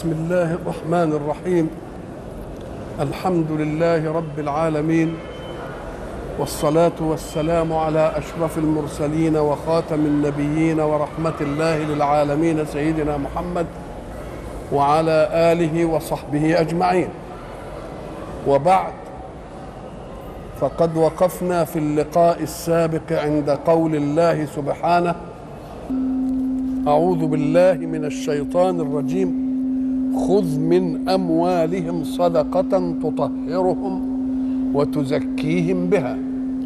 بسم الله الرحمن الرحيم الحمد لله رب العالمين والصلاة والسلام على أشرف المرسلين وخاتم النبيين ورحمة الله للعالمين سيدنا محمد وعلى آله وصحبه أجمعين وبعد فقد وقفنا في اللقاء السابق عند قول الله سبحانه أعوذ بالله من الشيطان الرجيم خذ من أموالهم صدقة تطهرهم وتزكيهم بها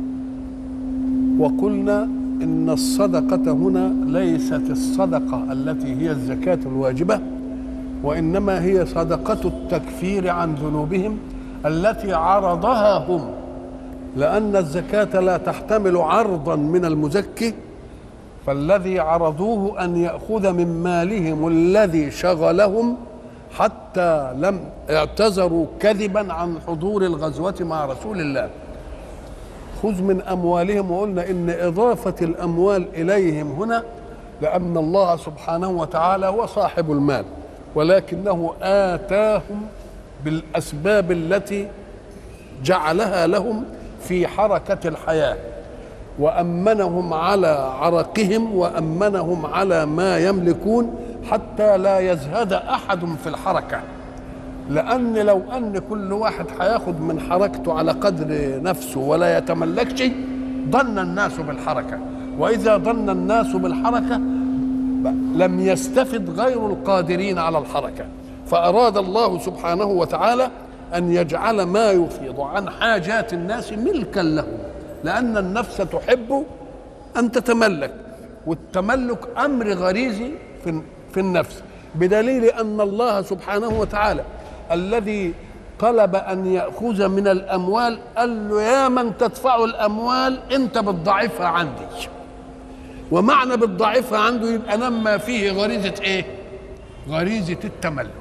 وقلنا إن الصدقة هنا ليست الصدقة التي هي الزكاة الواجبة وإنما هي صدقة التكفير عن ذنوبهم التي عرضها هم لأن الزكاة لا تحتمل عرضا من المزكي فالذي عرضوه ان ياخذ من مالهم الذي شغلهم حتى لم اعتذروا كذبا عن حضور الغزوه مع رسول الله خذ من اموالهم وقلنا ان اضافه الاموال اليهم هنا لان الله سبحانه وتعالى هو صاحب المال ولكنه اتاهم بالاسباب التي جعلها لهم في حركه الحياه وامنهم على عرقهم وامنهم على ما يملكون حتى لا يزهد احد في الحركه لان لو ان كل واحد هياخد من حركته على قدر نفسه ولا يتملكش ضن الناس بالحركه واذا ضن الناس بالحركه لم يستفد غير القادرين على الحركه فاراد الله سبحانه وتعالى ان يجعل ما يفيض عن حاجات الناس ملكا لهم لأن النفس تحب أن تتملك والتملك أمر غريزي في في النفس بدليل أن الله سبحانه وتعالى الذي طلب أن يأخذ من الأموال قال له يا من تدفع الأموال أنت بتضعفها عندي ومعنى بتضعفها عنده يبقى نما فيه غريزة إيه؟ غريزة التملك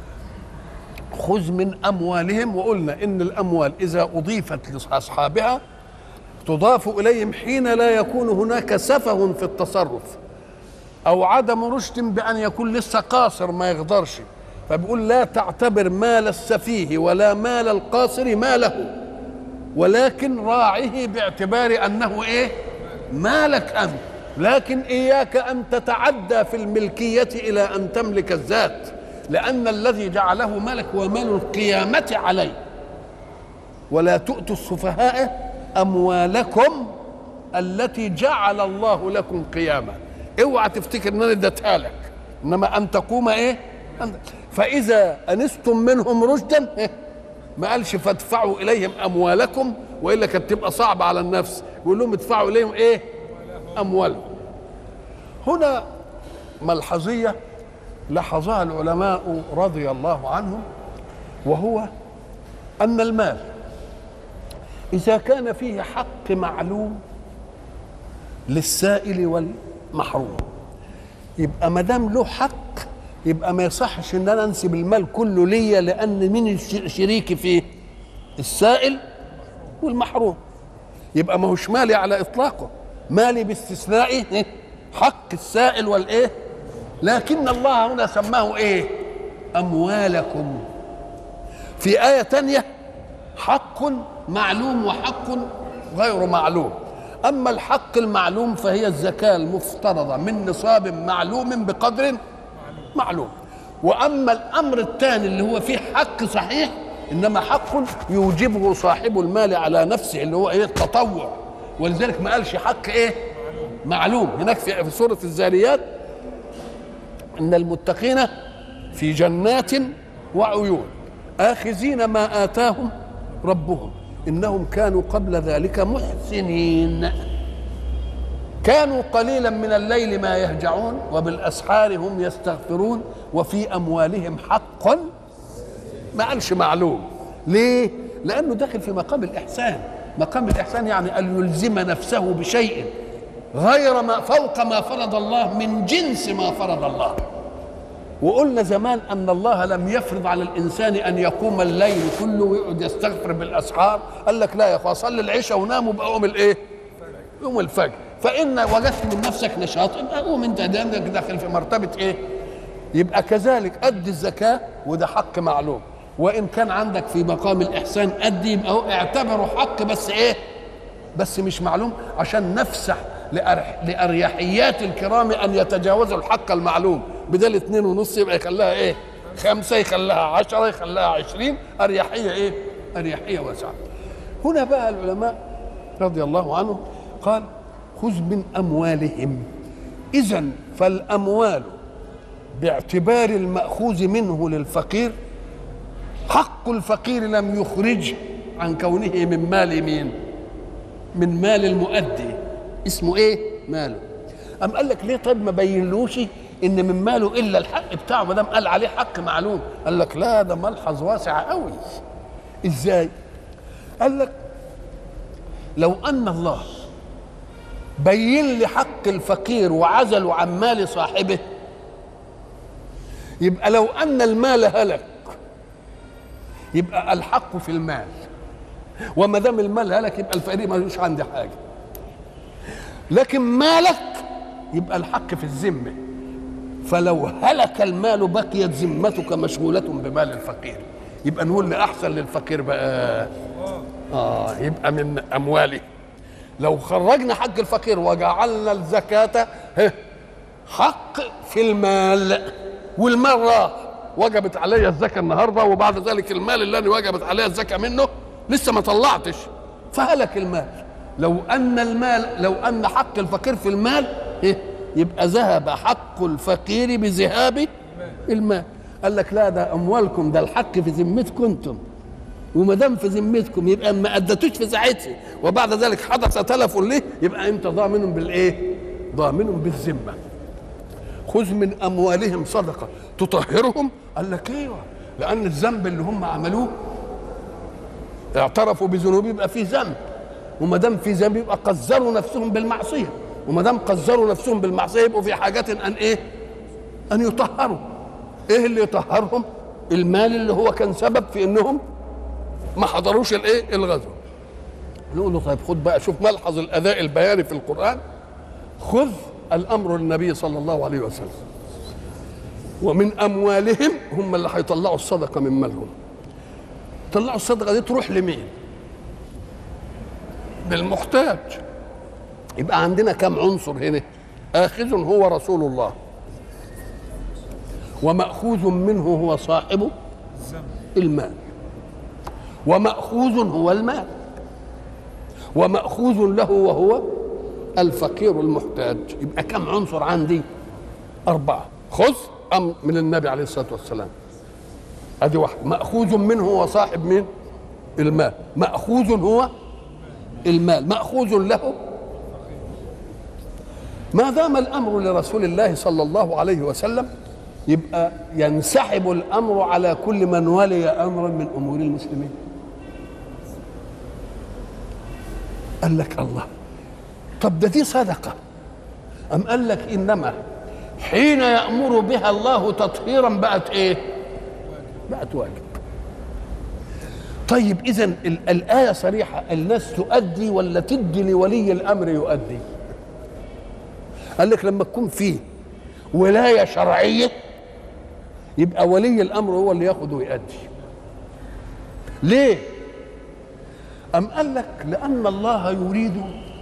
خذ من أموالهم وقلنا إن الأموال إذا أضيفت لأصحابها تضاف اليهم حين لا يكون هناك سفه في التصرف او عدم رشد بان يكون لسه قاصر ما يقدرش فبيقول لا تعتبر مال السفيه ولا مال القاصر ماله ولكن راعه باعتبار انه ايه مالك انت لكن اياك ان تتعدى في الملكيه الى ان تملك الذات لان الذي جعله مالك هو مال القيامه عليه ولا تؤتوا السفهاء اموالكم التي جعل الله لكم قياما اوعى تفتكر ان انا اديتها لك انما ان تقوم ايه فاذا انستم منهم رشدا ما قالش فادفعوا اليهم اموالكم والا كانت تبقى صعبه على النفس يقول لهم ادفعوا اليهم ايه اموالهم هنا ملحظيه لاحظها العلماء رضي الله عنهم وهو ان المال إذا كان فيه حق معلوم للسائل والمحروم يبقى ما دام له حق يبقى ما يصحش ان انا انسب المال كله ليا لان مين شريكي فيه؟ السائل والمحروم يبقى ما هوش مالي على اطلاقه مالي باستثناء حق السائل والايه؟ لكن الله هنا سماه ايه؟ اموالكم في آية تانية حق معلوم وحق غير معلوم اما الحق المعلوم فهي الزكاه المفترضه من نصاب معلوم بقدر معلوم واما الامر الثاني اللي هو فيه حق صحيح انما حق يوجبه صاحب المال على نفسه اللي هو ايه التطوع ولذلك ما قالش حق ايه معلوم هناك في سوره الزاريات ان المتقين في جنات وعيون اخذين ما اتاهم ربهم انهم كانوا قبل ذلك محسنين كانوا قليلا من الليل ما يهجعون وبالاسحار هم يستغفرون وفي اموالهم حق ما قالش معلوم ليه لانه داخل في مقام الاحسان مقام الاحسان يعني ان يلزم نفسه بشيء غير ما فوق ما فرض الله من جنس ما فرض الله وقلنا زمان ان الله لم يفرض على الانسان ان يقوم الليل كله ويقعد يستغفر بالاسحار قال لك لا يا اخويا صلي العشاء ونام وبقى قوم الايه؟ يوم الفجر فان وجدت من نفسك نشاط يبقى قوم انت داخل في مرتبه ايه؟ يبقى كذلك ادي الزكاه وده حق معلوم وان كان عندك في مقام الاحسان ادي يبقى هو اعتبره حق بس ايه بس مش معلوم عشان نفسح لأرح لأريحيات الكرام أن يتجاوزوا الحق المعلوم بدل اتنين ونص يبقى يخليها إيه خمسة يخليها عشرة يخليها عشرين أريحية إيه أريحية واسعة هنا بقى العلماء رضي الله عنهم قال خذ من أموالهم إذا فالأموال باعتبار المأخوذ منه للفقير حق الفقير لم يخرج عن كونه من مال مين من مال المؤدي اسمه ايه ماله أم قال لك ليه طيب ما بينلوش ان من ماله الا الحق بتاعه ما دام قال عليه حق معلوم قال لك لا ده ملحظ واسع قوي ازاي قال لك لو ان الله بين لي حق الفقير وعزله عن مال صاحبه يبقى لو ان المال هلك يبقى الحق في المال وما دام المال هلك يبقى الفقير ملوش عندي حاجه لكن مالك يبقى الحق في الذمه فلو هلك المال بقيت ذمتك مشغوله بمال الفقير يبقى نقول احسن للفقير بقى اه يبقى من امواله لو خرجنا حق الفقير وجعلنا الزكاه حق في المال والمال راح وجبت علي الزكاه النهارده وبعد ذلك المال اللي انا وجبت علي الزكاه منه لسه ما طلعتش فهلك المال لو ان المال لو ان حق الفقير في المال إيه؟ يبقى ذهب حق الفقير بذهاب المال قال لك لا ده اموالكم ده الحق في ذمتكم انتم وما دام في ذمتكم يبقى ما ادتوش في ساعتها وبعد ذلك حدث تلف ليه يبقى انت ضامن بالايه؟ ضامن بالذمه خذ من اموالهم صدقه تطهرهم قال لك ايوه لان الذنب اللي هم عملوه اعترفوا بذنوب يبقى في ذنب وما دام في ذنب يبقى قذروا نفسهم بالمعصيه وما دام قذروا نفسهم بالمعصيه يبقوا في حاجه ان ايه؟ ان يطهروا ايه اللي يطهرهم؟ المال اللي هو كان سبب في انهم ما حضروش الايه؟ الغزو نقول له طيب خد بقى شوف ملحظ الاداء البياني في القران خذ الامر للنبي صلى الله عليه وسلم ومن اموالهم هم اللي هيطلعوا الصدقه من مالهم طلعوا الصدقه دي تروح لمين بالمحتاج يبقى عندنا كم عنصر هنا آخذ هو رسول الله ومأخوذ منه هو صاحب المال ومأخوذ هو المال ومأخوذ له وهو الفقير المحتاج يبقى كم عنصر عندي أربعة خذ أمر من النبي عليه الصلاة والسلام ادي واحد ماخوذ منه هو صاحب مين المال ماخوذ هو المال ماخوذ له ما دام الامر لرسول الله صلى الله عليه وسلم يبقى ينسحب الامر على كل من ولي امرا من امور المسلمين قال لك الله طب ده دي صدقه ام قال لك انما حين يامر بها الله تطهيرا بقت ايه بقت واجب طيب اذا الايه صريحه الناس تؤدي ولا تدي لولي الامر يؤدي قال لك لما تكون فيه ولايه شرعيه يبقى ولي الامر هو اللي ياخذ ويؤدي ليه ام قال لك لان الله يريد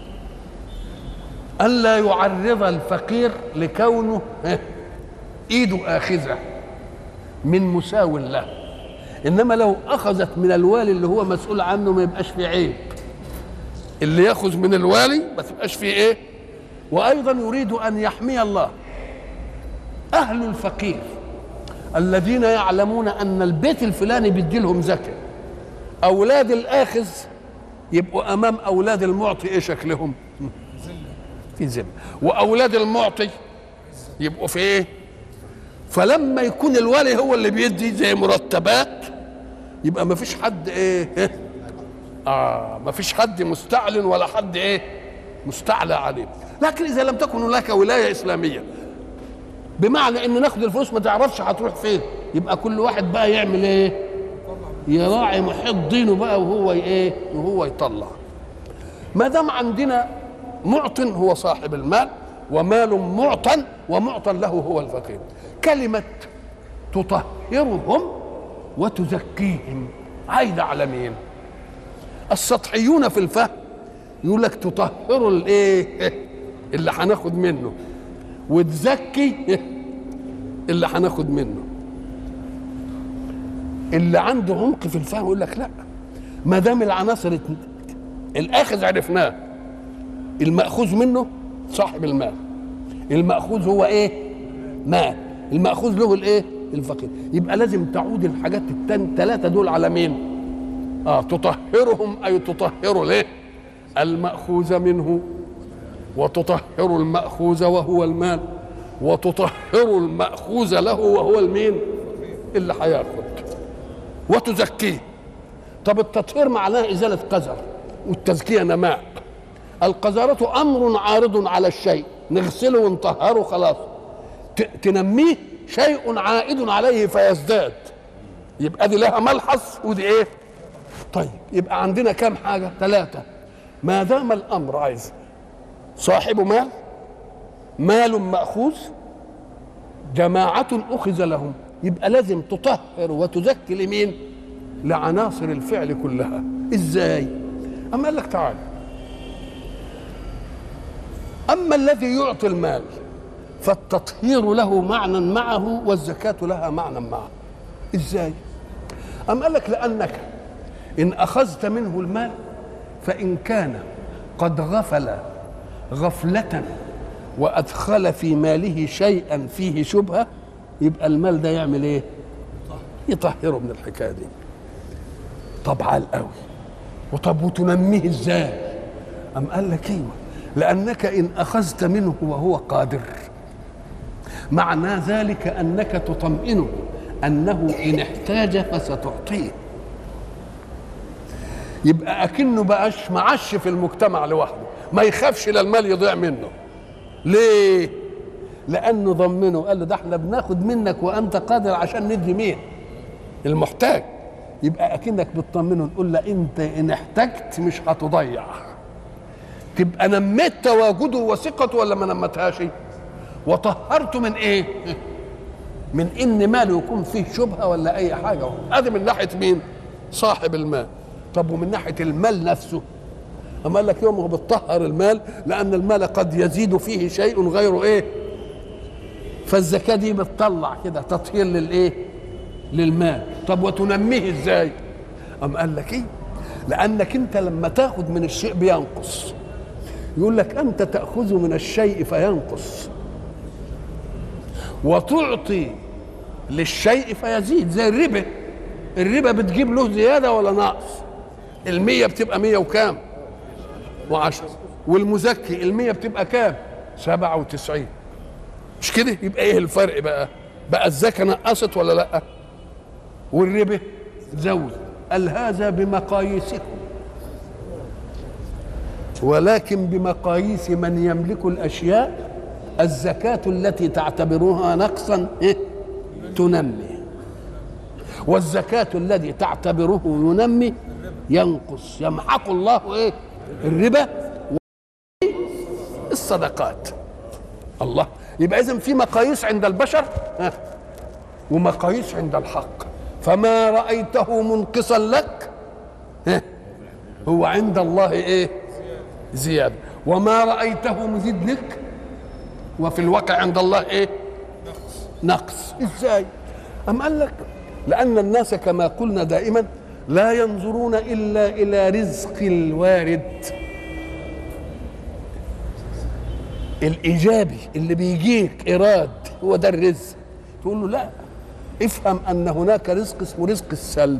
الا يعرض الفقير لكونه ايده اخذه من مساو له انما لو اخذت من الوالي اللي هو مسؤول عنه ما يبقاش فيه عيب اللي ياخذ من الوالي ما تبقاش فيه ايه وايضا يريد ان يحمي الله اهل الفقير الذين يعلمون ان البيت الفلاني بيدي لهم زكاه اولاد الاخذ يبقوا امام اولاد المعطي ايه شكلهم في ذمه واولاد المعطي يبقوا في ايه فلما يكون الولي هو اللي بيدي زي مرتبات يبقى ما فيش حد ايه اه ما فيش حد مستعلن ولا حد ايه مستعلى عليه لكن اذا لم تكن هناك ولايه اسلاميه بمعنى ان ناخد الفلوس ما تعرفش هتروح فين يبقى كل واحد بقى يعمل ايه يراعي محيط دينه بقى وهو ايه وهو يطلع ما دام عندنا معط هو صاحب المال ومال معطى ومعطى له هو الفقير كلمة تطهرهم وتزكيهم عايدة على مين السطحيون في الفهم يقول لك تطهر الايه اللي هناخد منه وتزكي اللي هناخد منه اللي عنده عمق في الفهم يقول لك لا ما دام العناصر ات- الاخذ عرفناه الماخوذ منه صاحب المال الماخوذ هو ايه مال الماخوذ له الايه الفقير يبقى لازم تعود الحاجات الثلاثه دول على مين اه تطهرهم اي تطهر ليه الماخوذ منه وتطهر الماخوذ وهو المال وتطهر الماخوذ له وهو المين اللي هياخد وتزكيه طب التطهير معناه ازاله قذر والتزكيه نماء القذارة امر عارض على الشيء نغسله ونطهره خلاص ت- تنميه شيء عائد عليه فيزداد يبقى دي لها ملحظ ودي ايه طيب يبقى عندنا كم حاجه ثلاثه ما دام الامر عايز صاحب مال مال ماخوذ جماعه اخذ لهم يبقى لازم تطهر وتزكي لمين لعناصر الفعل كلها ازاي اما قال لك تعالى اما الذي يعطي المال فالتطهير له معنى معه والزكاه لها معنى معه ازاي أم قال لك لأنك إن أخذت منه المال فإن كان قد غفل غفلة وأدخل في ماله شيئا فيه شبهة يبقى المال ده يعمل إيه؟ يطهره من الحكاية دي طب عال قوي وطب وتنميه ازاي؟ أم قال لك ايوه لأنك إن أخذت منه وهو قادر معنى ذلك انك تطمئنه انه ان احتاج فستعطيه يبقى اكنه بقاش معش في المجتمع لوحده ما يخافش لا المال يضيع منه ليه لانه ضمنه قال له ده احنا بناخد منك وانت قادر عشان ندي مين المحتاج يبقى اكنك بتطمنه نقول له انت ان احتجت مش هتضيع تبقى نميت تواجده وثقته ولا ما نمتهاش وطهرته من ايه من ان ماله يكون فيه شبهه ولا اي حاجه ادي من ناحيه مين صاحب المال طب ومن ناحيه المال نفسه اما قال لك يوم هو بتطهر المال لان المال قد يزيد فيه شيء غير ايه فالزكاه دي بتطلع كده تطهير للايه للمال طب وتنميه ازاي ام قال لك ايه لانك انت لما تاخذ من الشيء بينقص يقول لك انت تاخذ من الشيء فينقص وتعطي للشيء فيزيد زي الربا الربا بتجيب له زياده ولا نقص المية بتبقى مية وكام وعشرة والمزكي المية بتبقى كام سبعة وتسعين مش كده يبقى ايه الفرق بقى بقى الزكاة نقصت ولا لا والربا زود قال هذا بمقاييسكم ولكن بمقاييس من يملك الاشياء الزكاة التي تعتبرها نقصا إيه؟ تنمي والزكاة الذي تعتبره ينمي ينقص يمحق الله ايه الربا الصدقات الله يبقى اذا في مقاييس عند البشر ها ومقاييس عند الحق فما رأيته منقصا لك ها هو عند الله ايه زيادة وما رأيته مزيد لك وفي الواقع عند الله ايه نقص ازاي ام قال لك لان الناس كما قلنا دائما لا ينظرون الا الى رزق الوارد الايجابي اللي بيجيك ايراد هو ده الرزق تقول له لا افهم ان هناك رزق اسمه رزق السلب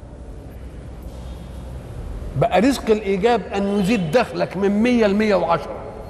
بقى رزق الايجاب ان يزيد دخلك من 100 ل 110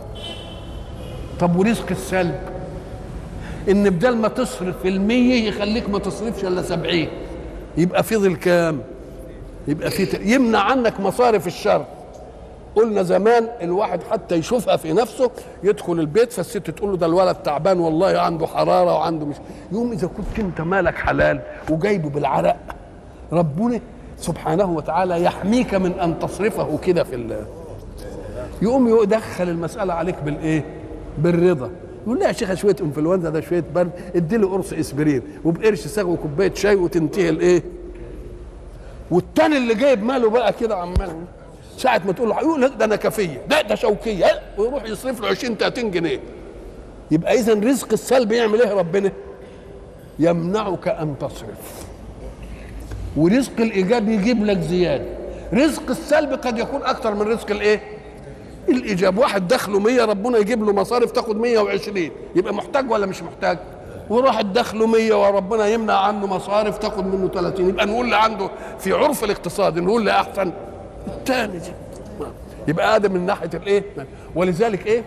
طب ورزق السلب ان بدل ما تصرف المية يخليك ما تصرفش الا سبعين يبقى فضل كام يبقى في ت... يمنع عنك مصارف الشر قلنا زمان الواحد حتى يشوفها في نفسه يدخل البيت فالست تقول له ده الولد تعبان والله عنده حراره وعنده مش يوم اذا كنت انت مالك حلال وجايبه بالعرق ربنا سبحانه وتعالى يحميك من ان تصرفه كده في الله يقوم يدخل المساله عليك بالايه بالرضا يقول لها يا شيخه شويه انفلونزا ده شويه برد ادي له قرص اسبرين وبقرش ساغ وكوبايه شاي وتنتهي الايه والتاني اللي جايب ماله بقى كده عمال ساعة ما تقول له يقول لك ده انا كفيه ده ده شوكيه ويروح يصرف له 20 30 جنيه يبقى اذا رزق السلب يعمل ايه ربنا؟ يمنعك ان تصرف ورزق الايجاب يجيب لك زياده رزق السلب قد يكون اكثر من رزق الايه؟ الايجاب واحد دخله 100 ربنا يجيب له مصارف تاخد 120 يبقى محتاج ولا مش محتاج؟ وراحت دخله 100 وربنا يمنع عنه مصارف تاخد منه 30 يبقى نقول اللي عنده في عرف الاقتصاد نقول اللي احسن الثاني يبقى هذا من ناحيه الايه؟ ولذلك ايه؟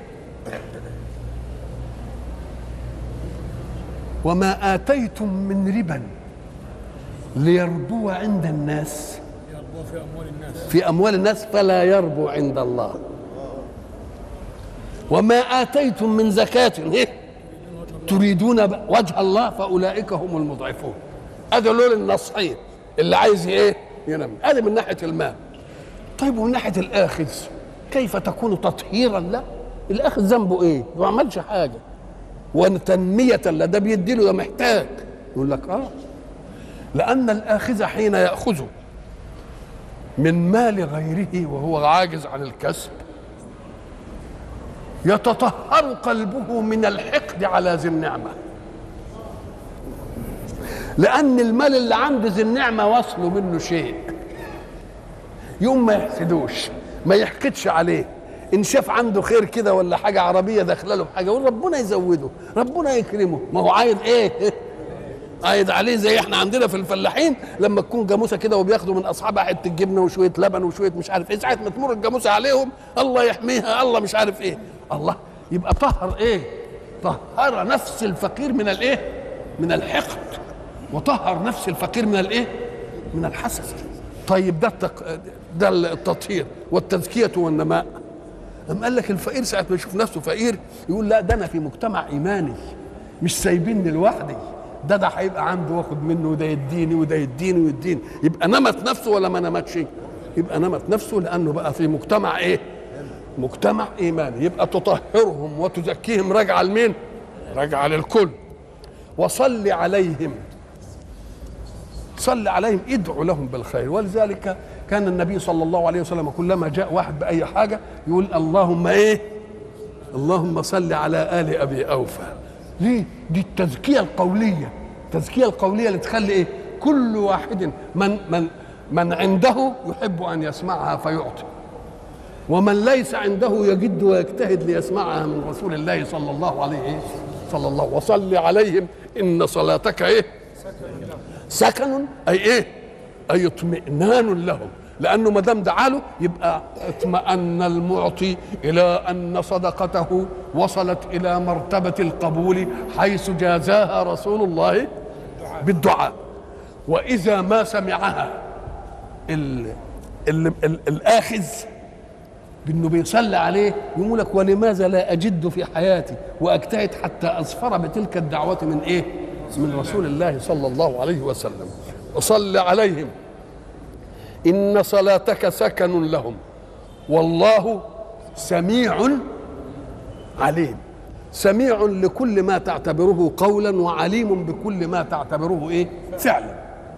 وما آتيتم من ربا ليربو عند الناس يربو في اموال الناس في أموال الناس فلا يربو عند الله وما آتيتم من زكاة إيه؟ تريدون وجه الله فأولئك هم المضعفون هذا لول النصحين اللي عايز ايه ينمي هذا من ناحية المال طيب ومن ناحية الآخذ كيف تكون تطهيرا له الآخذ ذنبه ايه ما عملش حاجة وتنمية له ده بيديله ده محتاج يقول لك اه لأن الآخذ حين يأخذ من مال غيره وهو عاجز عن الكسب يتطهر قلبه من الحقد على ذي النعمة لأن المال اللي عند ذي النعمة وصله منه شيء يوم ما يحسدوش ما يحقدش عليه ان شاف عنده خير كده ولا حاجه عربيه داخله له بحاجه يقول ربنا يزوده ربنا يكرمه ما هو عايد ايه عايد عليه زي احنا عندنا في الفلاحين لما تكون جاموسه كده وبياخدوا من اصحابها حته جبنه وشويه لبن وشويه مش عارف ايه ساعه ما تمر الجاموسه عليهم الله يحميها الله مش عارف ايه الله يبقى طهر ايه طهر نفس الفقير من الايه من الحقد وطهر نفس الفقير من الايه من الحسد طيب ده التق... ده التطهير والتزكيه والنماء أم قال لك الفقير ساعة ما يشوف نفسه فقير يقول لا ده أنا في مجتمع إيماني مش سايبيني لوحدي ده ده هيبقى عنده واخد منه وده يديني وده يديني ويديني يبقى نمت نفسه ولا ما نمتش يبقى نمت نفسه لأنه بقى في مجتمع إيه مجتمع إيماني يبقى تطهرهم وتزكيهم راجعة لمين راجعة للكل وصل عليهم صل عليهم ادعو لهم بالخير ولذلك كان النبي صلى الله عليه وسلم كلما جاء واحد بأي حاجة يقول اللهم إيه اللهم صل على آل أبي أوفى ليه دي التزكية القولية التزكية القولية اللي تخلي إيه كل واحد من من من عنده يحب أن يسمعها فيعطي ومن ليس عنده يجد ويجتهد ليسمعها من رسول الله صلى الله عليه صلى الله وصل عليهم إن صلاتك إيه سكن أي إيه أي اطمئنان لهم لأنه ما دام دعا له يبقى اطمأن المعطي إلى أن صدقته وصلت إلى مرتبة القبول حيث جازاها رسول الله بالدعاء وإذا ما سمعها ال ال ال الآخذ بأنه بيصلي عليه يقول لك ولماذا لا أجد في حياتي وأجتهد حتى أظفر بتلك الدعوة من إيه؟ من رسول الله صلى الله عليه وسلم وصل عليهم إن صلاتك سكن لهم والله سميع عليم سميع لكل ما تعتبره قولا وعليم بكل ما تعتبره ايه فعلا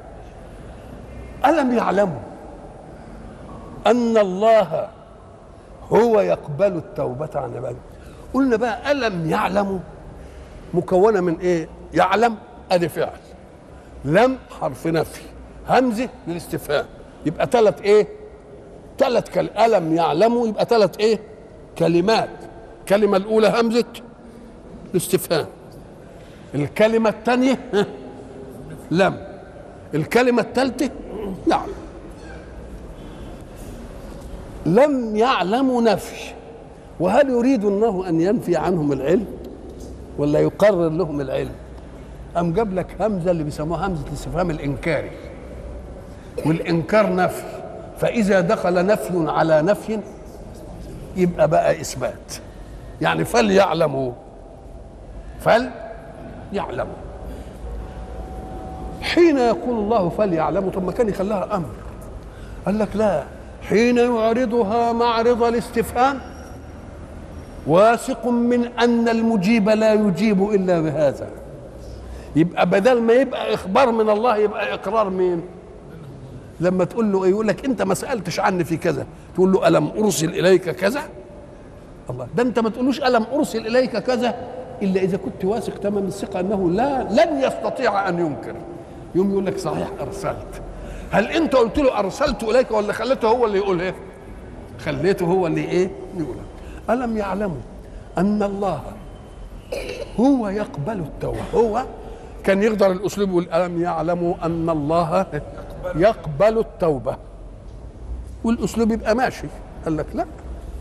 ألم يعلموا أن الله هو يقبل التوبة عن عباده قلنا بقى ألم يعلموا مكونة من ايه يعلم ادي فعل لم حرف نفي همزة للاستفهام يبقى ثلاث ايه ثلاث كل ألم يعلموا يبقى ثلاث ايه كلمات الكلمة الأولى همزة الاستفهام الكلمة الثانية لم الكلمة الثالثة يعلم لم يعلموا نفي وهل يريد الله أن ينفي عنهم العلم ولا يقرر لهم العلم أم جاب لك همزة اللي بيسموها همزة الاستفهام الإنكاري والإنكار نفي فإذا دخل نفي على نفي يبقى بقى إثبات يعني فليعلموا فليعلموا حين يقول الله فليعلموا طب ما كان يخليها أمر قال لك لا حين يعرضها معرض الاستفهام واثق من ان المجيب لا يجيب الا بهذا يبقى بدل ما يبقى اخبار من الله يبقى اقرار مين لما تقول له ايه يقول لك انت ما سالتش عني في كذا تقول له الم ارسل اليك كذا الله ده انت ما تقولوش الم ارسل اليك كذا الا اذا كنت واثق تمام الثقه انه لا لن يستطيع ان ينكر يوم يقول لك صحيح ارسلت هل انت قلت له ارسلت اليك ولا خليته هو اللي يقول ايه خليته هو اللي ايه يقول الم يعلموا ان الله هو يقبل التوبه هو كان يقدر الاسلوب يقول الم يعلموا ان الله يقبل التوبه والاسلوب يبقى ماشي قال لك لا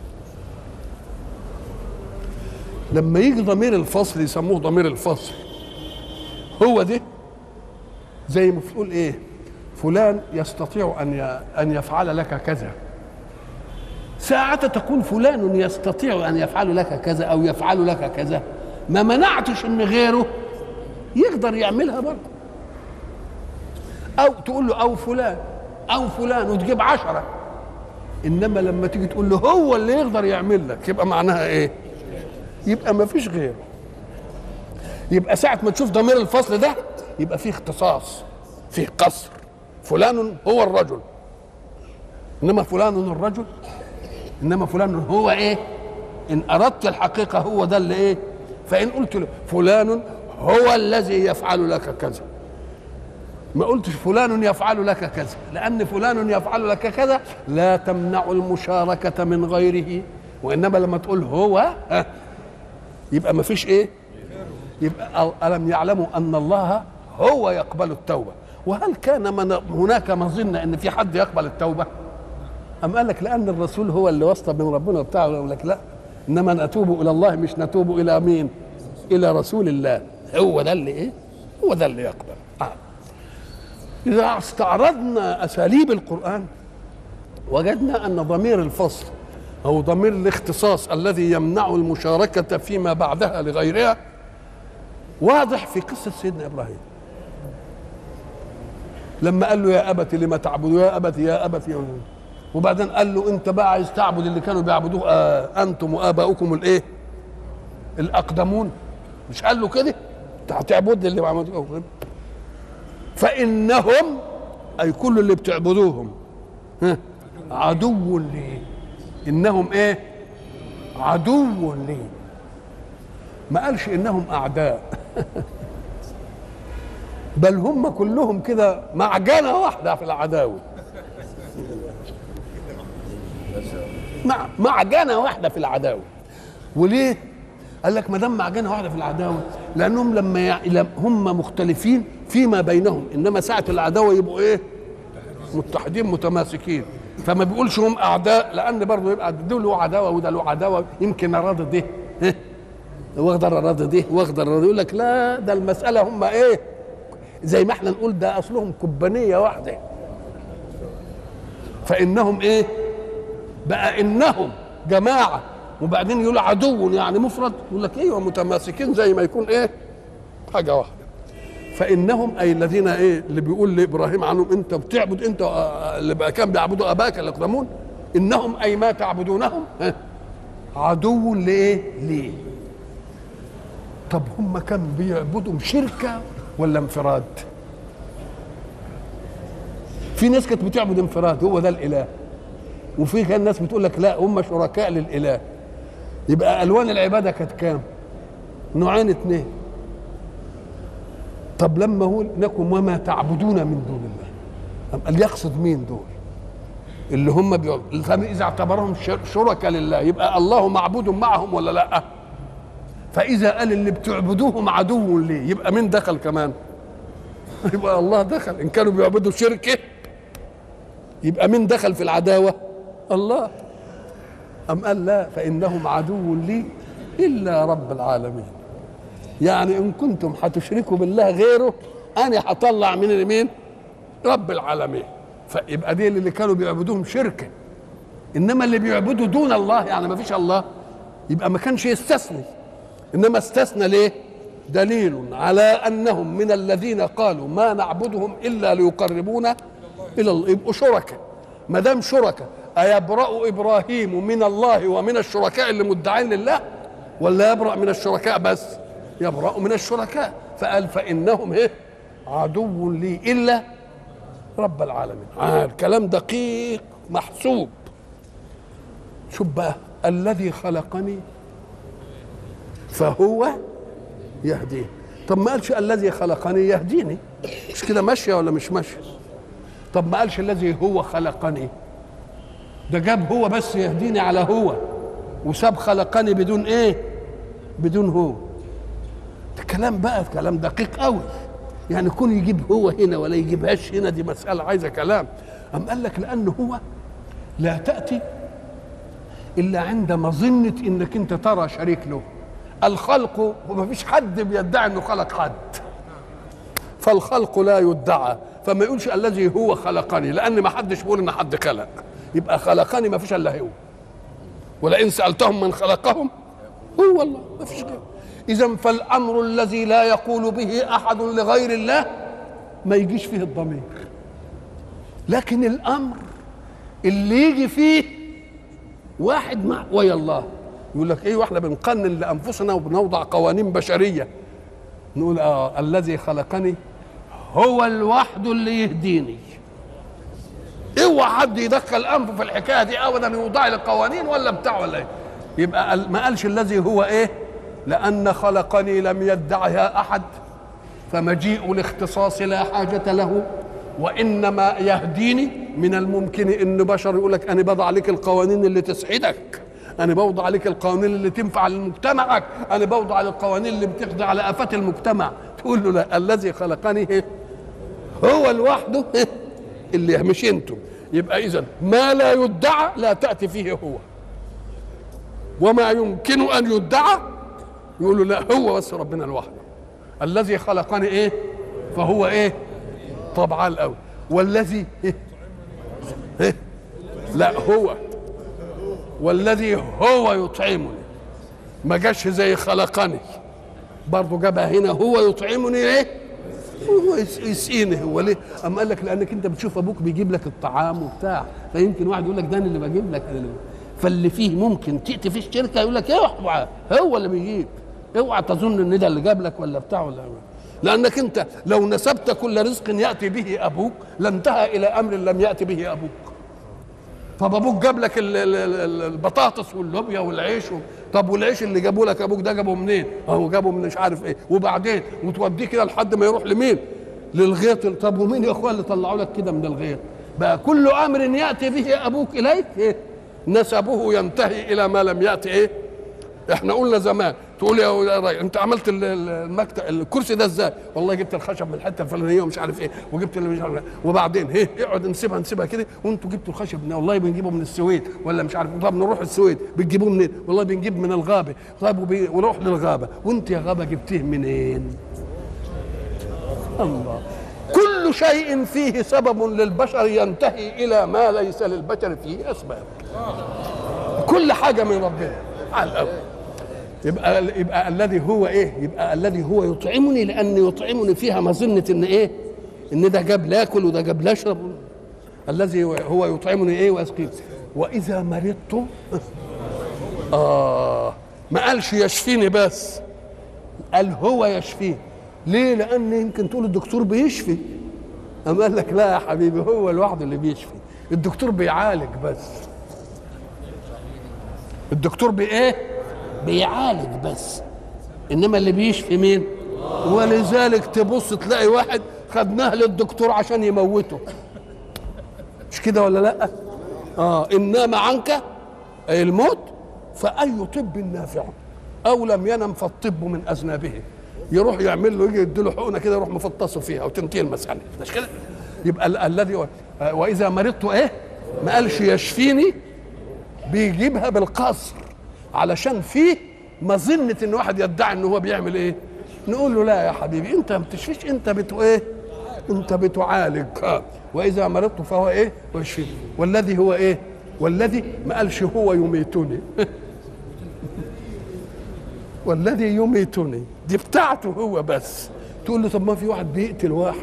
لما يجي ضمير الفصل يسموه ضمير الفصل هو ده زي ما تقول ايه فلان يستطيع ان ان يفعل لك كذا ساعة تقول فلان يستطيع ان يفعل لك كذا او يفعل لك كذا ما منعتش ان غيره يقدر يعملها برضه او تقول له او فلان او فلان وتجيب عشرة انما لما تيجي تقول له هو اللي يقدر يعمل لك يبقى معناها ايه يبقى ما فيش غيره يبقى ساعة ما تشوف ضمير الفصل ده يبقى فيه اختصاص فيه قصر فلان هو الرجل انما فلان الرجل انما فلان هو ايه ان اردت الحقيقه هو ده اللي ايه فان قلت له فلان هو الذي يفعل لك كذا ما قلتش فلان يفعل لك كذا لان فلان يفعل لك كذا لا تمنع المشاركه من غيره وانما لما تقول هو ها يبقى ما فيش ايه يبقى الم يعلموا ان الله هو يقبل التوبه وهل كان من هناك مظنه ان في حد يقبل التوبه أم قال لك لأن الرسول هو اللي واسطة من ربنا وبتاع يقول لك لا إنما نتوب إلى الله مش نتوب إلى مين؟ إلى رسول الله هو ده اللي إيه؟ هو ده اللي يقبل آه. إذا استعرضنا أساليب القرآن وجدنا أن ضمير الفصل أو ضمير الاختصاص الذي يمنع المشاركة فيما بعدها لغيرها واضح في قصة سيدنا إبراهيم لما قال له يا أبت لما تعبد يا أبت يا أبت يا وبعدين قال له انت بقى عايز تعبد اللي كانوا بيعبدوه آه انتم واباؤكم الايه الاقدمون مش قال له كده انت هتعبد اللي بيعبدوه فانهم اي كل اللي بتعبدوهم ها عدو لي انهم ايه عدو لي ما قالش انهم اعداء بل هم كلهم كده معجنه واحده في العداوه مع معجنه واحده في العداوه وليه قال لك ما دام معجنه واحده في العداوه لانهم لما يع... هم مختلفين فيما بينهم انما ساعه العداوه يبقوا ايه متحدين متماسكين فما بيقولش هم اعداء لان برضه يبقى ده له عداوه وده له عداوه يمكن اراد ده واقدر اراد ده واقدر اراد يقول لك لا ده المساله هم ايه زي ما احنا نقول ده اصلهم كبانيه واحده فانهم ايه بقى انهم جماعه وبعدين يقول عدو يعني مفرد يقول لك ايوه متماسكين زي ما يكون ايه حاجه واحده فانهم اي الذين ايه اللي بيقول لابراهيم عنهم انت بتعبد انت اللي بقى كان بيعبدوا اباك الاقدمون انهم اي ما تعبدونهم عدو لايه؟ ليه؟ طب هم كانوا بيعبدوا شركه ولا انفراد؟ في ناس كانت بتعبد انفراد هو ده الاله وفي كان ناس بتقول لك لا هم شركاء للاله يبقى الوان العباده كانت كام نوعين اثنين طب لما هو لكم وما تعبدون من دون الله قال يقصد مين دول اللي هم بيقول اذا اعتبرهم شركاء لله يبقى الله معبود معهم ولا لا فاذا قال اللي بتعبدوهم عدو ليه يبقى مين دخل كمان يبقى الله دخل ان كانوا بيعبدوا شركه يبقى مين دخل في العداوه الله أم قال لا فإنهم عدو لي إلا رب العالمين يعني إن كنتم هتشركوا بالله غيره أنا هطلع من مين رب العالمين فيبقى دي اللي كانوا بيعبدوهم شركة إنما اللي بيعبدوا دون الله يعني ما فيش الله يبقى ما كانش يستثني إنما استثنى ليه دليل على أنهم من الذين قالوا ما نعبدهم إلا ليقربونا إلى الله يبقوا شركاء ما دام شركاء أيبرأ إبراهيم من الله ومن الشركاء اللي مدعين لله ولا يبرأ من الشركاء بس يبرأ من الشركاء فقال فإنهم إيه عدو لي إلا رب العالمين آه الكلام دقيق محسوب شوف بقى الذي خلقني فهو يهديني طب ما قالش الذي خلقني يهديني مش كده ماشيه ولا مش ماشيه طب ما قالش الذي هو خلقني ده جاب هو بس يهديني على هو وساب خلقني بدون ايه بدون هو ده كلام بقى كلام دقيق قوي يعني كون يجيب هو هنا ولا يجيبهاش هنا دي مسألة عايزة كلام أم قال لك لأن هو لا تأتي إلا عند مظنة إنك أنت ترى شريك له الخلق وما فيش حد بيدعي إنه خلق حد فالخلق لا يدعى فما يقولش الذي هو خلقني لأن ما حدش بيقول إن حد خلق يبقى خلقني ما فيش إلا هو ولئن سألتهم من خلقهم هو الله ما فيش غيره إذا فالأمر الذي لا يقول به أحد لغير الله ما يجيش فيه الضمير لكن الأمر اللي يجي فيه واحد مع ويا الله يقول لك ايه واحنا بنقنن لانفسنا وبنوضع قوانين بشريه نقول اه الذي خلقني هو الوحد اللي يهديني اوعى حد يدخل انفه في الحكايه دي ابدا يوضع لي قوانين ولا بتاع ولا ايه يبقى ما قالش الذي هو ايه لأن خلقني لم يدعها أحد فمجيء الاختصاص لا حاجة له وإنما يهديني من الممكن إن بشر يقول لك أنا بضع عليك القوانين اللي تسعدك أنا بوضع عليك القوانين اللي تنفع لمجتمعك أنا بوضع القوانين اللي بتقضي على آفات المجتمع تقول له لا الذي خلقني هو لوحده اللي مش انتم يبقى إذا ما لا يدعى لا تأتي فيه هو وما يمكن أن يدعى يقولوا لا هو بس ربنا لوحده الذي خلقني ايه فهو ايه طبعا الأول والذي إيه؟ إيه؟ لا هو والذي هو يطعمني ما جاش زي خلقني برضه جابها هنا هو يطعمني ايه هو يسقيني هو ليه؟ أما قال لك لأنك أنت بتشوف أبوك بيجيب لك الطعام وبتاع فيمكن واحد يقول لك ده أنا اللي بجيب لك أنا اللي فاللي فيه ممكن تأتي في الشركة يقول لك اوعى هو اللي بيجيب اوعى تظن ان ده اللي جاب لك ولا بتاع ولا لانك انت لو نسبت كل رزق ياتي به ابوك لانتهى الى امر لم ياتي به ابوك طب ابوك جاب لك البطاطس واللوبيا والعيش و... طب والعيش اللي جابه لك ابوك ده جابه منين؟ اهو جابه من مش عارف ايه وبعدين وتوديه كده لحد ما يروح لمين؟ للغيط طب ومين يا اخوان اللي طلعوا لك كده من الغيط؟ بقى كل امر ياتي به ابوك اليك إيه؟ نسبه ينتهي الى ما لم ياتي ايه؟ احنا قلنا زمان تقول يا راجل انت عملت المكتب الكرسي ده ازاي؟ والله جبت الخشب من الحته الفلانيه ومش عارف ايه وجبت اللي مش عارف وبعدين هي اقعد نسيبها نسيبها كده وانتوا جبتوا الخشب والله بنجيبه من السويد ولا مش عارف طب نروح السويد بتجيبوه منين؟ والله بنجيب من الغابه طيب وبي... ونروح للغابه وانت يا غابه جبتيه منين؟ الله كل شيء فيه سبب للبشر ينتهي الى ما ليس للبشر فيه اسباب كل حاجه من ربنا على الاول يبقى يبقى الذي هو ايه؟ يبقى الذي هو يطعمني لان يطعمني فيها مظنه ان ايه؟ ان ده جاب لاكل وده جاب لاشرب الذي هو يطعمني ايه ويسقيني واذا مرضت اه ما قالش يشفيني بس قال هو يشفيه ليه؟ لان يمكن تقول الدكتور بيشفي أما قال لك لا يا حبيبي هو لوحده اللي بيشفي الدكتور بيعالج بس الدكتور بايه؟ بيعالج بس انما اللي بيشفي مين ولذلك تبص تلاقي واحد خدناه للدكتور عشان يموته مش كده ولا لا اه ان نام عنك اي الموت فاي طب نافع او لم ينم فالطب من اذنابه يروح يعمل له يجي يديله حقنه كده يروح مفطسه فيها وتنتهي المساله مش كده يبقى ال- الذي واذا مرضت ايه ما قالش يشفيني بيجيبها بالقصر علشان فيه مظنة ان واحد يدعي ان هو بيعمل ايه نقول له لا يا حبيبي انت ما بتشفيش انت بتو ايه انت بتعالج آه. واذا مرضت فهو ايه ويشفيني والذي هو ايه والذي ما قالش هو يميتني والذي يميتني دي بتاعته هو بس تقول له طب ما في واحد بيقتل واحد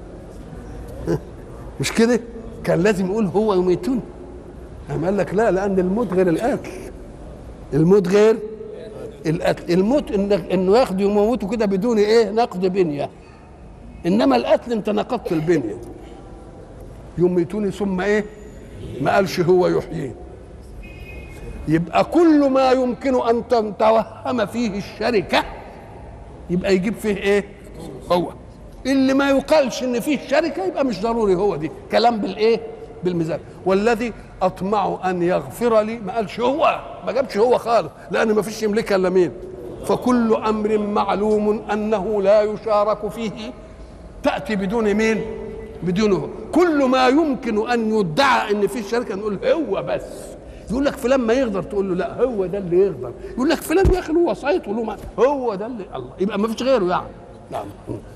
مش كده كان لازم يقول هو يميتني قام قال لك لا لان الموت غير الاكل الموت غير القتل الموت انك انه ياخده يموته كده بدون ايه نقد بنيه انما القتل انت نقضت البنيه يميتوني ثم ايه ما قالش هو يحييه يبقى كل ما يمكن ان تتوهم فيه الشركه يبقى يجيب فيه ايه هو اللي ما يقالش ان فيه شركه يبقى مش ضروري هو دي كلام بالايه بالميزان والذي اطمع ان يغفر لي ما قالش هو ما جابش هو خالص لان ما فيش يملكها الا مين فكل امر معلوم انه لا يشارك فيه تاتي بدون مين بدونه كل ما يمكن ان يدعى ان في شركه نقول هو بس يقول لك فلان ما يقدر تقول له لا هو ده اللي يقدر يقول لك فلان يا اخي له وصيت وله ما هو ده اللي الله يبقى ما فيش غيره يعني نعم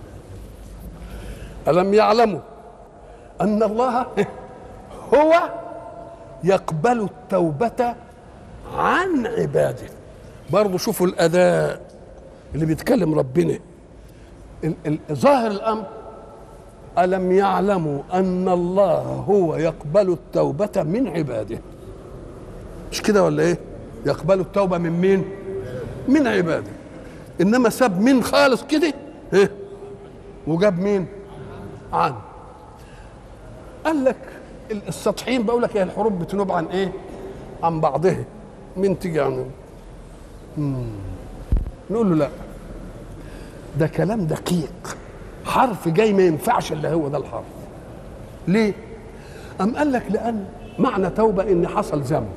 ألم يعلموا أن الله هو يقبل التوبة عن عباده برضه شوفوا الأداء اللي بيتكلم ربنا ال- ال- ظاهر الأمر ألم يعلموا أن الله هو يقبل التوبة من عباده مش كده ولا إيه يقبل التوبة من مين من عباده إنما ساب مين خالص كده إيه؟ وجاب مين عن قال لك السطحيين بقول لك هي الحروب بتنوب عن ايه عن بعضها مين تيجي عن مم. نقول له لا ده كلام دقيق حرف جاي ما ينفعش الا هو ده الحرف ليه أم قال لك لأن معنى توبة إن حصل ذنب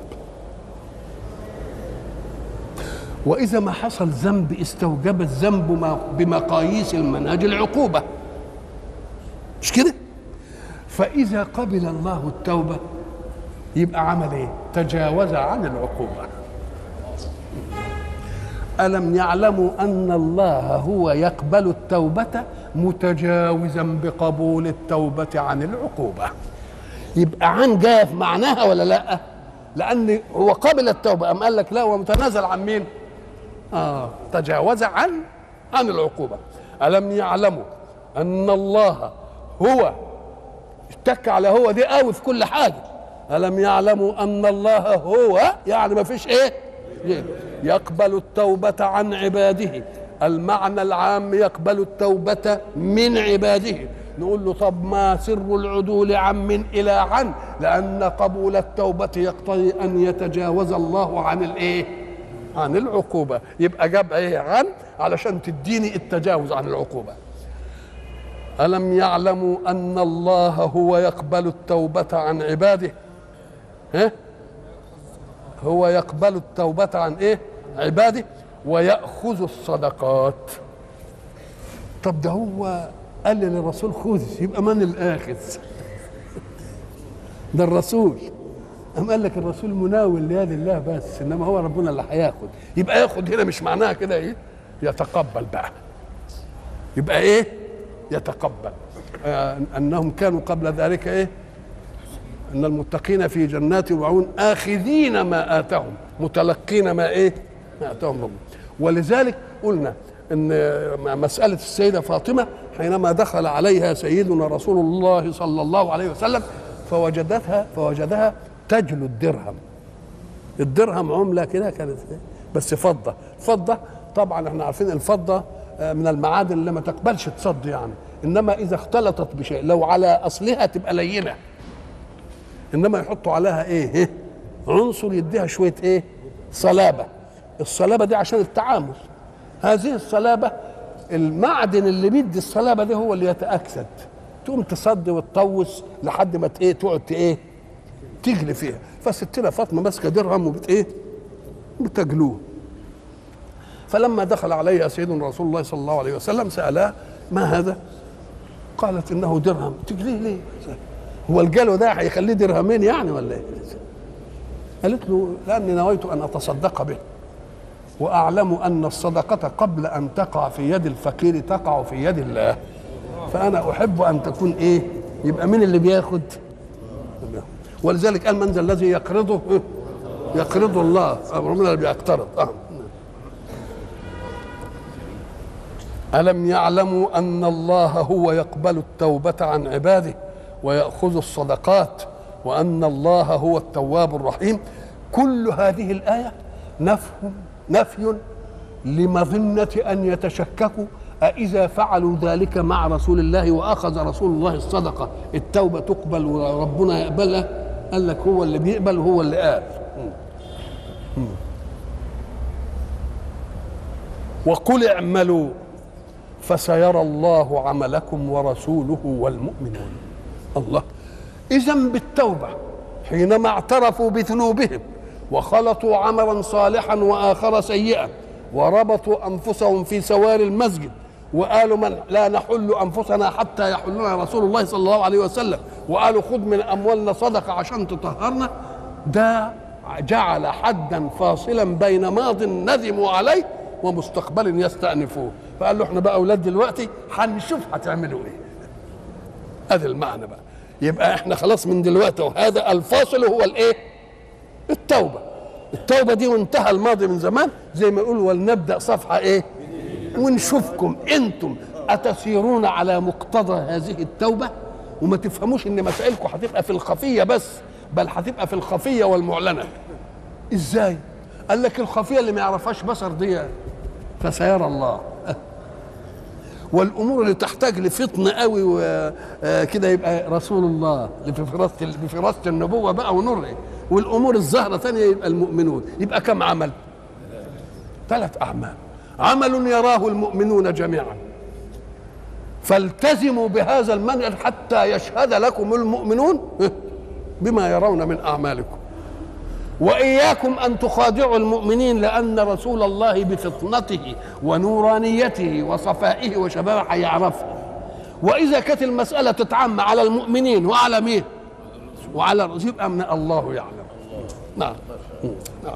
وإذا ما حصل ذنب استوجب الذنب ما- بمقاييس المنهج العقوبة مش كده فإذا قبل الله التوبة يبقى عمل إيه تجاوز عن العقوبة ألم يعلموا أن الله هو يقبل التوبة متجاوزا بقبول التوبة عن العقوبة يبقى عن جاء في معناها ولا لا لأن هو قبل التوبة أم قال لك لا هو متنازل عن مين آه تجاوز عن عن العقوبة ألم يعلموا أن الله هو اتك على هو دي قوي في كل حاجة ألم يعلموا أن الله هو يعني ما فيش إيه يقبل التوبة عن عباده المعنى العام يقبل التوبة من عباده نقول له طب ما سر العدول عن من إلى عن لأن قبول التوبة يقتضي أن يتجاوز الله عن الإيه عن العقوبة يبقى جاب إيه عن علشان تديني التجاوز عن العقوبة ألم يعلموا أن الله هو يقبل التوبة عن عباده ها؟ هو يقبل التوبة عن إيه عباده ويأخذ الصدقات طب ده هو قال للرسول خذ يبقى من الآخذ ده الرسول أم قال لك الرسول مناول ليد الله بس إنما هو ربنا اللي هياخد يبقى ياخد هنا مش معناها كده إيه يتقبل بقى يبقى إيه يتقبل آه أنهم كانوا قبل ذلك إيه ان المتقين في جنات وعيون اخذين ما اتاهم متلقين ما ايه ما اتاهم ربهم ولذلك قلنا ان مساله السيده فاطمه حينما دخل عليها سيدنا رسول الله صلى الله عليه وسلم فوجدتها فوجدها تجلو الدرهم الدرهم عمله كده كانت بس فضه فضه طبعا احنا عارفين الفضه آه، من المعادن اللي ما تقبلش تصد يعني انما اذا اختلطت بشيء لو على اصلها تبقى لينه انما يحطوا عليها ايه إيه؟ عنصر يديها شويه ايه صلابه الصلابه دي عشان التعامل هذه الصلابه المعدن اللي بيدي الصلابه دي هو اللي يتاكسد تقوم تصدي وتطوس لحد ما ت- ايه تقعد ت- ايه تجلي فيها فستنا فاطمه ماسكه درهم وبت ايه بتجلوه فلما دخل عليها سيدنا رسول الله صلى الله عليه وسلم سالها ما هذا قالت انه درهم تجليه ليه هو الجلو ده هيخليه درهمين يعني ولا ايه قالت له لاني نويت ان اتصدق به واعلم ان الصدقه قبل ان تقع في يد الفقير تقع في يد الله فانا احب ان تكون ايه يبقى مين اللي بياخد ولذلك قال من ذا الذي يقرضه إيه؟ يقرضه الله ربنا اللي بيقترض آه. ألم يعلموا أن الله هو يقبل التوبة عن عباده ويأخذ الصدقات وأن الله هو التواب الرحيم كل هذه الآية نفي نفي لمظنة أن يتشككوا أإذا فعلوا ذلك مع رسول الله وأخذ رسول الله الصدقة التوبة تقبل وربنا يقبلها قال لك هو اللي بيقبل وهو اللي قال وقل اعملوا فسيرى الله عملكم ورسوله والمؤمنون الله إذا بالتوبة حينما اعترفوا بذنوبهم وخلطوا عملا صالحا وآخر سيئا وربطوا أنفسهم في سوار المسجد وقالوا من لا نحل أنفسنا حتى يحلنا رسول الله صلى الله عليه وسلم وقالوا خذ من أموالنا صدقة عشان تطهرنا ده جعل حدا فاصلا بين ماض ندموا عليه ومستقبل يستأنفوه فقال له احنا بقى اولاد دلوقتي هنشوف هتعملوا ايه هذا المعنى بقى يبقى احنا خلاص من دلوقتي وهذا الفاصل هو الايه التوبه التوبه دي وانتهى الماضي من زمان زي ما يقول ولنبدا صفحه ايه ونشوفكم انتم اتسيرون على مقتضى هذه التوبه وما تفهموش ان مسائلكم هتبقى في الخفيه بس بل هتبقى في الخفيه والمعلنه ازاي قال لك الخفيه اللي ما يعرفهاش بشر دي فسيرى الله والامور اللي تحتاج لفطن قوي وكده يبقى رسول الله اللي في فراسه في فراسه النبوه بقى ونور والامور الظاهره ثانيه يبقى المؤمنون يبقى كم عمل؟ ثلاث اعمال عمل يراه المؤمنون جميعا فالتزموا بهذا المنهج حتى يشهد لكم المؤمنون بما يرون من اعمالكم واياكم ان تخادعوا المؤمنين لان رسول الله بفطنته ونورانيته وصفائه وشبابه هيعرفها واذا كانت المساله تتعم على المؤمنين وعلى مين وعلى الرسول يبقى من الله يعلم نعم نعم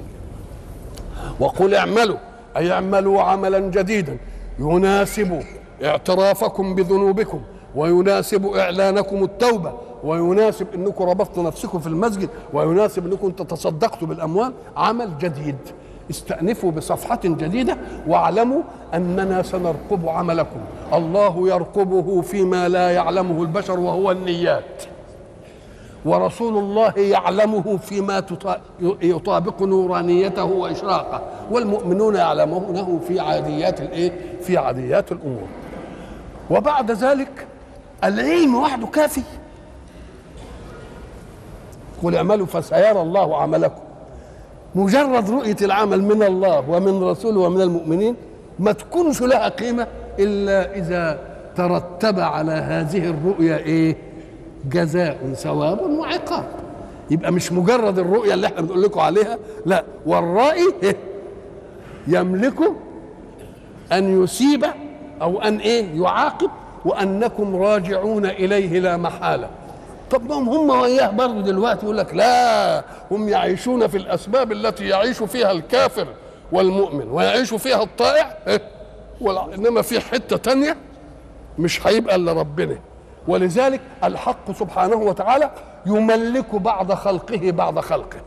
وقل اعملوا اي اعملوا عملا جديدا يناسب اعترافكم بذنوبكم ويناسب اعلانكم التوبه ويناسب انكم ربطتوا نفسكم في المسجد ويناسب انكم تصدقتوا بالاموال عمل جديد استأنفوا بصفحة جديدة واعلموا أننا سنرقب عملكم الله يرقبه فيما لا يعلمه البشر وهو النيات ورسول الله يعلمه فيما يطابق نورانيته وإشراقه والمؤمنون يعلمونه في عاديات الإيه؟ في عاديات الأمور وبعد ذلك العلم وحده كافي قل اعملوا فسيرى الله عملكم مجرد رؤية العمل من الله ومن رسوله ومن المؤمنين ما تكونش لها قيمة إلا إذا ترتب على هذه الرؤية إيه جزاء ثواب وعقاب يبقى مش مجرد الرؤية اللي احنا بنقول لكم عليها لا والرائي يملك أن يسيب أو أن إيه يعاقب وأنكم راجعون إليه لا محالة طب ما هم هم وياه برضه دلوقتي يقول لك لا هم يعيشون في الاسباب التي يعيش فيها الكافر والمؤمن ويعيش فيها الطائع انما في حته تانية مش هيبقى الا ربنا ولذلك الحق سبحانه وتعالى يملك بعض خلقه بعض خلقه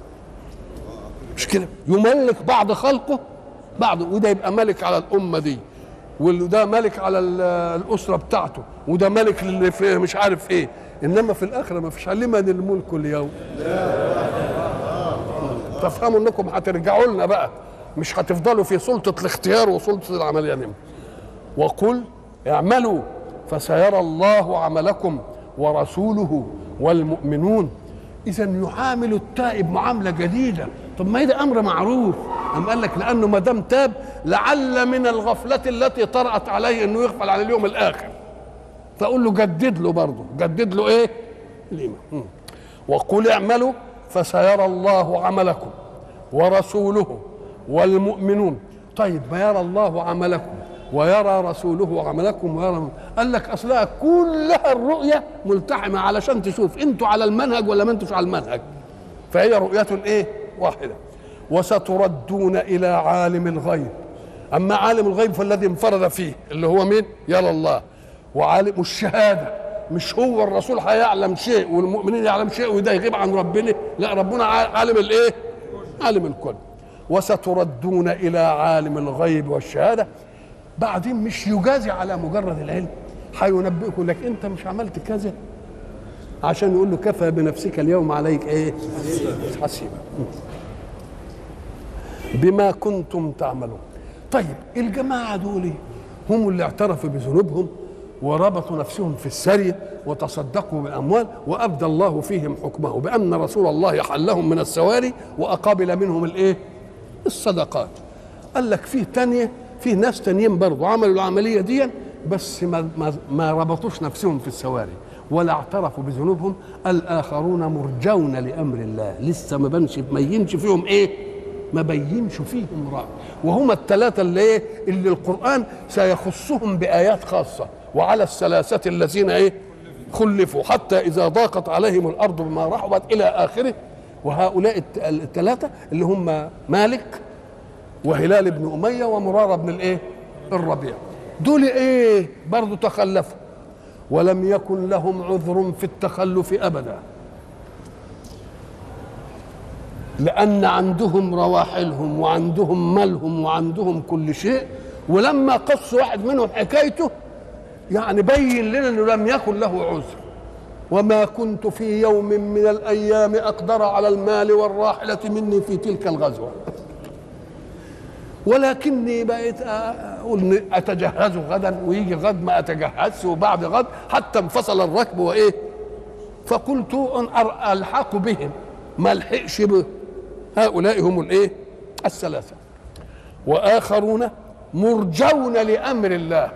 مش كده يملك بعض خلقه بعض وده يبقى ملك على الامه دي وده ملك على الاسره بتاعته وده ملك اللي في مش عارف ايه انما في الاخره ما فيش لمن الملك اليوم تفهموا انكم هترجعوا لنا بقى مش هتفضلوا في سلطه الاختيار وسلطه العمليه نم وقل اعملوا فسيرى الله عملكم ورسوله والمؤمنون اذا يعامل التائب معامله جديده طب ما ده امر معروف أم قال لك لانه ما دام تاب لعل من الغفله التي طرات عليه انه يغفل على اليوم الاخر فاقول له جدد له برضه جدد له ايه الايمان وقل اعملوا فسيرى الله عملكم ورسوله والمؤمنون طيب ما يرى الله عملكم ويرى رسوله عملكم ويرى قال لك اصلها كلها الرؤيه ملتحمه علشان تشوف انتوا على المنهج ولا ما انتوش على المنهج فهي رؤيه ايه واحده وستردون الى عالم الغيب اما عالم الغيب فالذي انفرد فيه اللي هو مين يرى الله وعالم الشهاده مش هو الرسول هيعلم شيء والمؤمنين يعلم شيء وده يغيب عن ربنا لا ربنا عالم الايه عالم الكل وستردون الى عالم الغيب والشهاده بعدين مش يجازي على مجرد العلم هينبئكم لك انت مش عملت كذا عشان يقول له كفى بنفسك اليوم عليك ايه حسيبا بما كنتم تعملون طيب الجماعة دول هم اللي اعترفوا بذنوبهم وربطوا نفسهم في السرية وتصدقوا بالأموال وأبدى الله فيهم حكمه بأن رسول الله حلهم من السواري وأقابل منهم الإيه؟ الصدقات قال لك فيه تانية فيه ناس تانيين برضه عملوا العملية دي بس ما, ما, ما ربطوش نفسهم في السواري ولا اعترفوا بذنوبهم الآخرون مرجون لأمر الله لسه ما بنش ما ينش فيهم إيه ما بينش فيهم رأي وهم الثلاثة اللي إيه اللي القرآن سيخصهم بآيات خاصة وعلى الثلاثة الذين إيه خلفوا حتى إذا ضاقت عليهم الأرض بما رحبت إلى آخره وهؤلاء الثلاثة اللي هم مالك وهلال بن أمية ومرارة بن الإيه الربيع دول إيه برضو تخلفوا ولم يكن لهم عذر في التخلف أبدا لأن عندهم رواحلهم وعندهم مالهم وعندهم كل شيء ولما قص واحد منهم حكايته يعني بين لنا انه لم يكن له عذر وما كنت في يوم من الايام اقدر على المال والراحله مني في تلك الغزوه ولكني بقيت اقول اتجهز غدا ويجي غد ما اتجهزش وبعد غد حتى انفصل الركب وايه فقلت ان الحق بهم ما الحقش به هؤلاء هم الايه الثلاثه واخرون مرجون لامر الله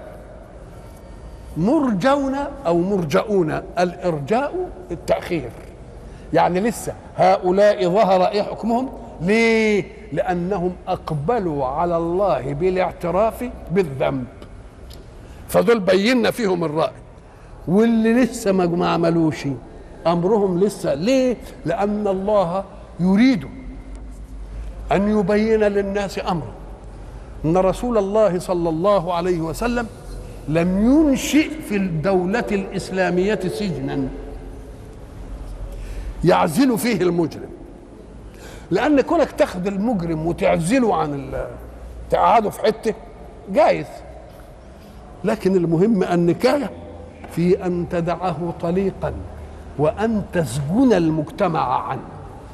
مرجون او مرجؤون الارجاء التاخير يعني لسه هؤلاء ظهر ايه حكمهم ليه لانهم اقبلوا على الله بالاعتراف بالذنب فدول بينا فيهم الراي واللي لسه ما عملوش امرهم لسه ليه لان الله يريد ان يبين للناس امره ان رسول الله صلى الله عليه وسلم لم ينشئ في الدولة الإسلامية سجنا يعزل فيه المجرم لأن كونك تاخد المجرم وتعزله عن تقعده في حتة جايز لكن المهم النكاية في أن تدعه طليقا وأن تسجن المجتمع عنه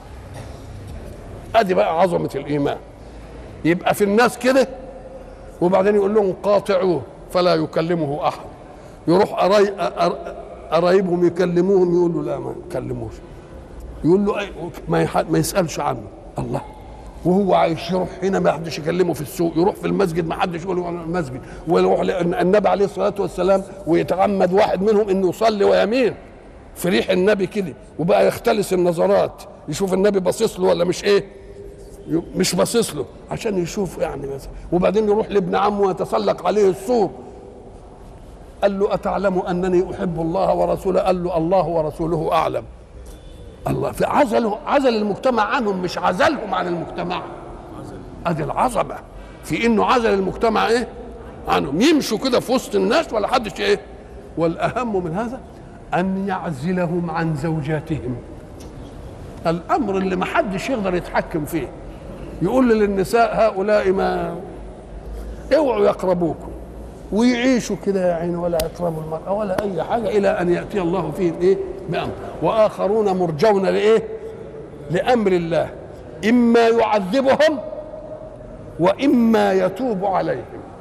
ادي بقى عظمة الإيمان يبقى في الناس كده وبعدين يقول لهم قاطعوه فلا يكلمه احد يروح قرايبهم يكلموهم يقول له لا ما يكلموش يقول له أي ما, ما يسالش عنه الله وهو عايش يروح هنا ما حدش يكلمه في السوق يروح في المسجد ما حدش يقول له المسجد ويروح النبي عليه الصلاه والسلام ويتعمد واحد منهم انه يصلي ويمين في ريح النبي كده وبقى يختلس النظرات يشوف النبي باصص له ولا مش ايه مش باصص له عشان يشوف يعني مثلا وبعدين يروح لابن عمه ويتسلق عليه السور قال له أتعلم أنني أحب الله ورسوله قال له الله ورسوله أعلم الله في عزله عزل المجتمع عنهم مش عزلهم عن المجتمع ادي العظمه في انه عزل المجتمع ايه عنهم يمشوا كده في وسط الناس ولا حدش ايه والاهم من هذا ان يعزلهم عن زوجاتهم الامر اللي ما حدش يقدر يتحكم فيه يقول للنساء هؤلاء ما اوعوا يقربوكم ويعيشوا كده يا عيني ولا يقربوا المرأة ولا أي حاجة إلى أن يأتي الله فيهم إيه بأمر وآخرون مرجون لإيه لأمر الله إما يعذبهم وإما يتوب عليهم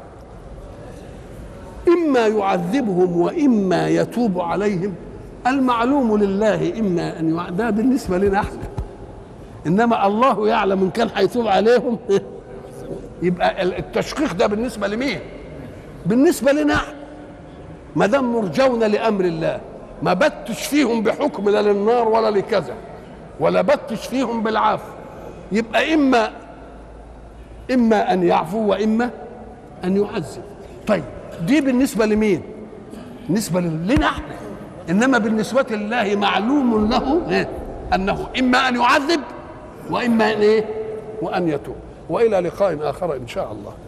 إما يعذبهم وإما يتوب عليهم المعلوم لله إما أن يعذب ده بالنسبة لنا احنا إنما الله يعلم إن كان هيتوب عليهم يبقى التشقيق ده بالنسبة لمين؟ بالنسبة لنا احنا ما دام مرجون لأمر الله ما بتش فيهم بحكم لا للنار ولا لكذا ولا بتش فيهم بالعفو يبقى إما إما أن يعفو وإما أن يعذب طيب دي بالنسبة لمين؟ بالنسبة لنا احنا إنما بالنسبة لله معلوم له إيه؟ أنه إما أن يعذب وإما أن إيه؟ وأن يتوب وإلى لقاء آخر إن شاء الله